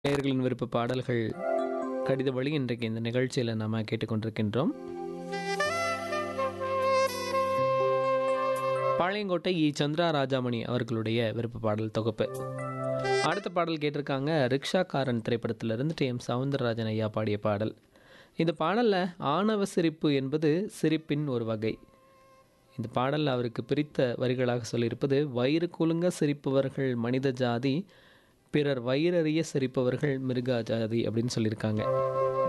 நேயர்களின் விருப்ப பாடல்கள் கடித வழி இன்றைக்கு இந்த நிகழ்ச்சியில் நாம் கேட்டுக்கொண்டிருக்கின்றோம் பாளையங்கோட்டை இ சந்திரா ராஜாமணி அவர்களுடைய விருப்ப பாடல் தொகுப்பு அடுத்த பாடல் கேட்டிருக்காங்க ரிக்ஷாக்காரன் திரைப்படத்திலிருந்து டி எம் சவுந்தரராஜன் ஐயா பாடிய பாடல் இந்த பாடலில் ஆணவ சிரிப்பு என்பது சிரிப்பின் ஒரு வகை இந்த பாடல் அவருக்கு பிரித்த வரிகளாக சொல்லியிருப்பது வயிறு குலுங்க சிரிப்பவர்கள் மனித ஜாதி பிறர் வயிறறிய சிரிப்பவர்கள் மிருக ஜாதி அப்படின்னு சொல்லியிருக்காங்க